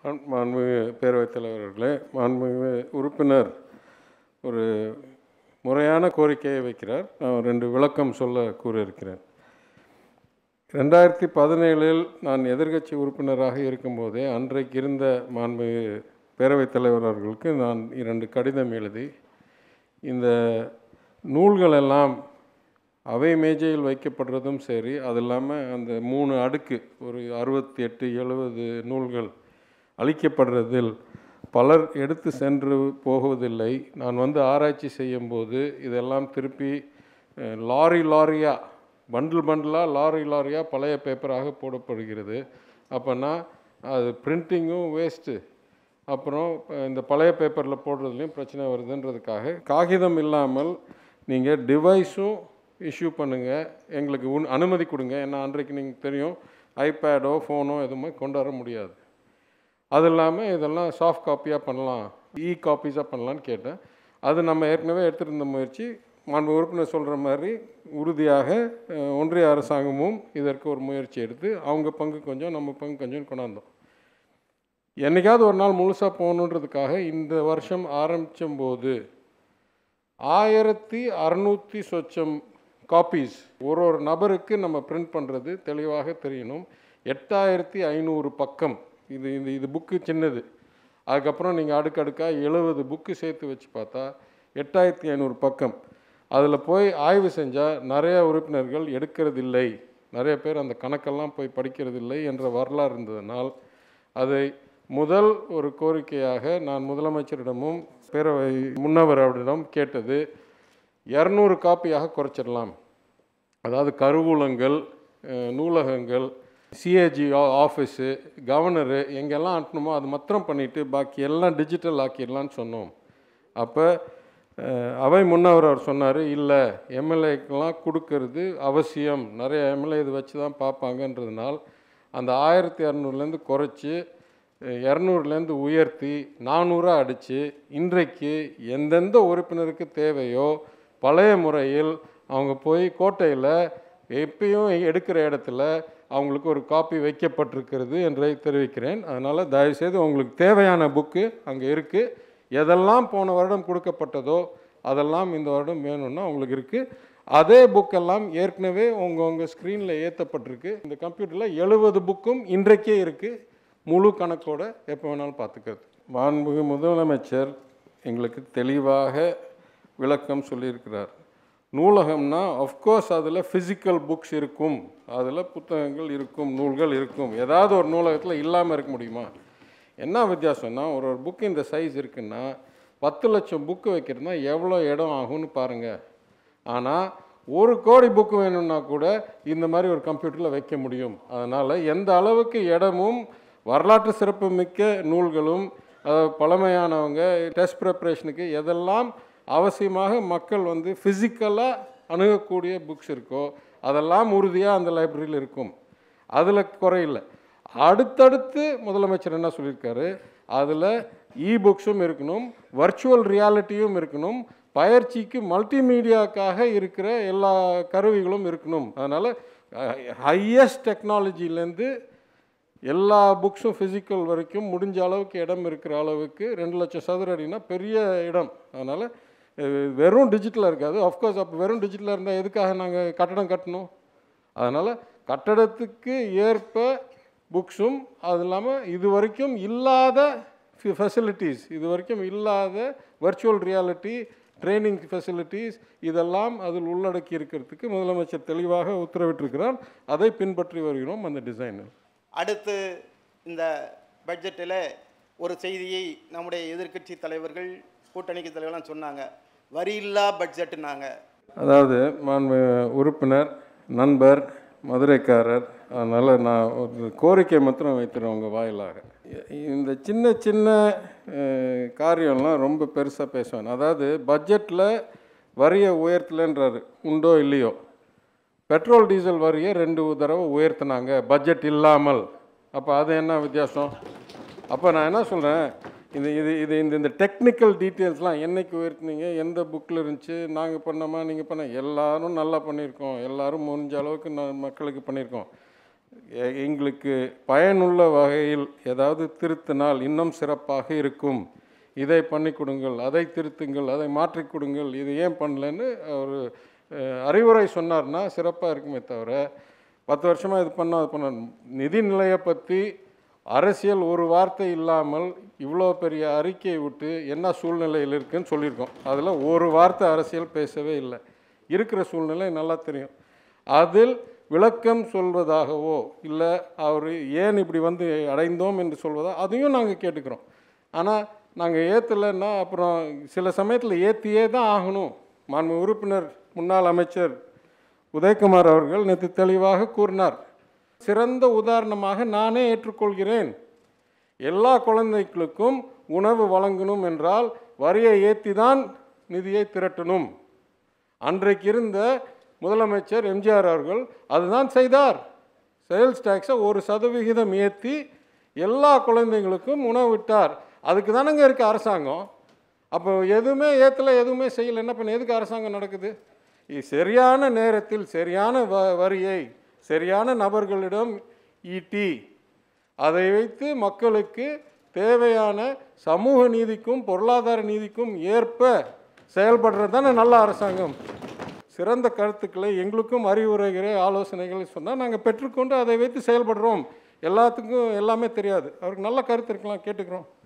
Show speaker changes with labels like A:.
A: மாண்- மாண்புமிகு பேரவைத் தலைவர்களே மாண்புமிகு உறுப்பினர் ஒரு முறையான கோரிக்கையை வைக்கிறார் நான் ரெண்டு விளக்கம் சொல்ல கூறியிருக்கிறேன் ரெண்டாயிரத்தி பதினேழில் நான் எதிர்க்கட்சி உறுப்பினராக இருக்கும்போதே அன்றைக்கு இருந்த மாண்புமிகு பேரவைத் தலைவர் அவர்களுக்கு நான் இரண்டு கடிதம் எழுதி இந்த நூல்கள் எல்லாம் அவை மேஜையில் வைக்கப்படுறதும் சரி அது இல்லாமல் அந்த மூணு அடுக்கு ஒரு அறுபத்தி எட்டு எழுபது நூல்கள் அளிக்கப்படுறதில் பலர் எடுத்து சென்று போகுவதில்லை நான் வந்து ஆராய்ச்சி செய்யும்போது இதெல்லாம் திருப்பி அஹ், லாரி லாரியாக பண்டில் பண்டிலாக லாரி லாரியாக பழைய பேப்பராக போடப்படுகிறது அப்போனா அது பிரிண்டிங்கும் வேஸ்ட்டு அப்புறம் அஹ், இந்த பழைய பேப்பரில் போடுறதுலையும் பிரச்சனை வருதுன்றதுக்காக காகிதம் இல்லாமல் நீங்கள் டிவைஸும் இஷ்யூ பண்ணுங்கள் எங்களுக்கு உன் அனுமதி கொடுங்க ஏன்னா அன்றைக்கு நீங்கள் தெரியும் ஐபேடோ ஃபோனோ எதுவுமே கொண்டு வர முடியாது அது இல்லாமல் இதெல்லாம் சாஃப்ட் காப்பியாக பண்ணலாம் இ காப்பீஸாக பண்ணலான்னு கேட்டேன் அது நம்ம ஏற்கனவே எடுத்திருந்த முயற்சி மாண்பு உறுப்பினர் சொல்கிற மாதிரி உறுதியாக அஹ், ஒன்றிய அரசாங்கமும் இதற்கு ஒரு முயற்சி எடுத்து அவங்க பங்கு கொஞ்சம் நம்ம பங்கு கொஞ்சம் கொண்டாந்தோம் என்னைக்காவது ஒரு நாள் முழுசாக போகணுன்றதுக்காக இந்த வருஷம் ஆரம்பிச்சும் போது ஆயிரத்தி அறநூற்றி சொச்சம் காப்பீஸ் ஒரு ஒரு நபருக்கு நம்ம பிரிண்ட் பண்ணுறது தெளிவாக தெரியணும் எட்டாயிரத்தி ஐநூறு பக்கம் இது இது இது புக்கு சின்னது அதுக்கப்புறம் நீங்கள் அடுக்கடுக்காக எழுபது புக்கு சேர்த்து வச்சு பார்த்தா எட்டாயிரத்தி ஐநூறு பக்கம் அதில் போய் ஆய்வு செஞ்சால் நிறைய உறுப்பினர்கள் எடுக்கிறதில்லை நிறைய பேர் அந்த கணக்கெல்லாம் போய் படிக்கிறதில்லை என்ற வரலாறு இருந்ததனால் அதை முதல் ஒரு கோரிக்கையாக நான் முதலமைச்சரிடமும் பேரவை முன்னவர் அவரிடம் கேட்டது இரநூறு காப்பியாக குறைச்சிடலாம் அதாவது கருவூலங்கள் அஹ், நூலகங்கள் சிஏஜி ஆஃபீஸு கவர்னரு எங்கெல்லாம் அனுப்பணுமோ அது மாத்திரம் பண்ணிவிட்டு பாக்கி எல்லாம் டிஜிட்டல் ஆக்கிடலான்னு சொன்னோம் அப்போ அவை முன்னவர் அவர் சொன்னார் இல்லை எம்எல்ஏக்கெல்லாம் கொடுக்கறது அவசியம் நிறைய எம்எல்ஏ இது வச்சு தான் பார்ப்பாங்கன்றதுனால் அந்த ஆயிரத்தி இரநூறுலேருந்து குறைச்சி இரநூறுலேருந்து உயர்த்தி நானூறாக அடித்து இன்றைக்கு எந்தெந்த உறுப்பினருக்கு தேவையோ பழைய முறையில் அவங்க போய் கோட்டையில் எப்பயும் எடுக்கிற இடத்துல அவங்களுக்கு ஒரு காப்பி வைக்கப்பட்டிருக்கிறது என்றை தெரிவிக்கிறேன் அதனால் தயவுசெய்து உங்களுக்கு தேவையான புக்கு அங்கே இருக்குது எதெல்லாம் போன வருடம் கொடுக்கப்பட்டதோ அதெல்லாம் இந்த வருடம் வேணும்னா உங்களுக்கு இருக்குது அதே புக்கெல்லாம் ஏற்கனவே உங்கள் உங்கள் ஸ்க்ரீனில் ஏற்றப்பட்டிருக்கு இந்த கம்ப்யூட்டரில் எழுபது புக்கும் இன்றைக்கே இருக்குது முழு கணக்கோட எப்போ வேணாலும் பார்த்துக்கிறது மாண்புமிகு முதலமைச்சர் எங்களுக்கு தெளிவாக விளக்கம் சொல்லியிருக்கிறார் நூலகம்னா அஃப்கோர்ஸ் அதில் ஃபிசிக்கல் புக்ஸ் இருக்கும் அதில் புத்தகங்கள் இருக்கும் நூல்கள் இருக்கும் ஏதாவது ஒரு நூலகத்தில் இல்லாமல் இருக்க முடியுமா என்ன வித்தியாசம்னா ஒரு ஒரு புக்கு இந்த சைஸ் இருக்குன்னா பத்து லட்சம் புக்கு வைக்கிறதுனா எவ்வளோ இடம் ஆகும்னு பாருங்கள் ஆனால் ஒரு கோடி புக்கு வேணும்னா கூட இந்த மாதிரி ஒரு கம்ப்யூட்டரில் வைக்க முடியும் அதனால் எந்த அளவுக்கு இடமும் வரலாற்று சிறப்பு மிக்க நூல்களும் அதாவது பழமையானவங்க டெஸ்ட் ப்ரிப்பரேஷனுக்கு எதெல்லாம் அவசியமாக மக்கள் வந்து ஃபிசிக்கலாக அணுகக்கூடிய புக்ஸ் இருக்கோ அதெல்லாம் உறுதியாக அந்த லைப்ரரியில் இருக்கும் அதில் குறையில்லை அடுத்தடுத்து முதலமைச்சர் என்ன சொல்லியிருக்காரு அதில் இ புக்ஸும் இருக்கணும் வர்ச்சுவல் ரியாலிட்டியும் இருக்கணும் பயிற்சிக்கு மல்டிமீடியாக்காக இருக்கிற எல்லா கருவிகளும் இருக்கணும் அதனால் ஹையஸ்ட் டெக்னாலஜிலேருந்து எல்லா புக்ஸும் ஃபிசிக்கல் வரைக்கும் முடிஞ்ச அளவுக்கு இடம் இருக்கிற அளவுக்கு ரெண்டு லட்சம் சதுர அடினா பெரிய இடம் அதனால் வெறும் டிஜிட்டலாக இருக்காது ஆஃப்கோர்ஸ் அப்போ வெறும் டிஜிட்டலாக இருந்தால் எதுக்காக நாங்கள் கட்டடம் கட்டணும் அதனால் கட்டடத்துக்கு ஏற்ப புக்ஸும் அது இல்லாமல் இது வரைக்கும் இல்லாத ஃபெசிலிட்டிஸ் இது வரைக்கும் இல்லாத வர்ச்சுவல் ரியாலிட்டி ட்ரைனிங் ஃபெசிலிட்டிஸ் இதெல்லாம் அதில் உள்ளடக்கி இருக்கிறதுக்கு முதலமைச்சர் தெளிவாக உத்தரவிட்டிருக்கிறார் அதை பின்பற்றி வருகிறோம் அந்த டிசைனில்
B: அடுத்து இந்த பட்ஜெட்டில் ஒரு செய்தியை நம்முடைய எதிர்க்கட்சி தலைவர்கள் கூட்டணிக்கு தலைவர்லாம் சொன்னாங்க வரியில்லா பட்ஜெட்டுனாங்க
A: அதாவது மாண்பு உறுப்பினர் நண்பர் மதுரைக்காரர் அதனால் நான் ஒரு கோரிக்கை மாத்திரம் வைக்கிறேன் உங்கள் வாயிலாக இந்த சின்ன சின்ன அஹ், காரியம்லாம் ரொம்ப பெருசாக பேசுவேன் அதாவது பட்ஜெட்டில் வரியை உயர்த்தலைன்றாரு உண்டோ இல்லையோ பெட்ரோல் டீசல் வரியை ரெண்டு தடவை உயர்த்தினாங்க பட்ஜெட் இல்லாமல் அப்போ அது என்ன வித்தியாசம் அப்போ நான் என்ன சொல்கிறேன் இது இது இது இந்த இந்த டெக்னிக்கல் டீட்டெயில்ஸ்லாம் என்னைக்கு உயர்த்தினீங்க எந்த புக்கில் இருந்துச்சு நாங்கள் பண்ணோமா நீங்கள் பண்ண எல்லாரும் நல்லா பண்ணியிருக்கோம் எல்லாரும் முடிஞ்ச அளவுக்கு நான் மக்களுக்கு பண்ணியிருக்கோம் எ- எங்களுக்கு பயனுள்ள வகையில் ஏதாவது திருத்தினால் இன்னும் சிறப்பாக இருக்கும் இதை பண்ணி கொடுங்கள் அதை திருத்துங்கள் அதை மாற்றிக் கொடுங்கள் இது ஏன் பண்ணலன்னு அவர் அறிவுரை சொன்னார்னா சிறப்பாக இருக்குமே தவிர பத்து வருஷமாக இது பண்ண அது பண்ண நிதிநிலையை பற்றி அரசியல் ஒரு வார்த்தை இல்லாமல் இவ்வளோ பெரிய அறிக்கையை விட்டு என்ன சூழ்நிலையில் இருக்குன்னு சொல்லியிருக்கோம் அதில் ஒரு வார்த்தை அரசியல் பேசவே இல்லை இருக்கிற சூழ்நிலை நல்லா தெரியும் அதில் விளக்கம் சொல்வதாகவோ இல்லை அவர் ஏன் இப்படி வந்து அடைந்தோம் என்று சொல்வதா அதையும் நாங்கள் கேட்டுக்கிறோம் ஆனால் நாங்கள் ஏற்றலைன்னா அப்புறம் சில சமயத்தில் ஏற்றியே தான் ஆகணும் மாண்பு உறுப்பினர் முன்னாள் அமைச்சர் உதயகுமார் அவர்கள் நேற்று தெளிவாக கூறினார் சிறந்த உதாரணமாக நானே ஏற்றுக்கொள்கிறேன் எல்லா குழந்தைகளுக்கும் உணவு வழங்கணும் என்றால் வரியை ஏற்றி தான் நிதியை திரட்டணும் அன்றைக்கு இருந்த முதலமைச்சர் எம்ஜிஆர் அவர்கள் அதுதான் செய்தார் சேல்ஸ் டேக்ஸை ஒரு சதவிகிதம் ஏற்றி எல்லா குழந்தைங்களுக்கும் உணவு விட்டார் அதுக்கு தானங்க இருக்குது அரசாங்கம் அப்போ எதுவுமே ஏற்றல எதுவுமே செய்யலை என்ன பண்ண எதுக்கு அரசாங்கம் நடக்குது இ- சரியான நேரத்தில் சரியான வ வரியை சரியான நபர்களிடம் ஈட்டி அதை வைத்து மக்களுக்கு தேவையான சமூக நீதிக்கும் பொருளாதார நீதிக்கும் ஏற்ப செயல்படுறது தானே நல்ல அரசாங்கம் சிறந்த கருத்துக்களை எங்களுக்கும் அறிவுரைகளை ஆலோசனைகளை சொன்னால் நாங்கள் பெற்றுக்கொண்டு அதை வைத்து செயல்படுறோம் எல்லாத்துக்கும் எல்லாமே தெரியாது அவருக்கு நல்ல கருத்து இருக்கலாம் கேட்டுக்கிறோம்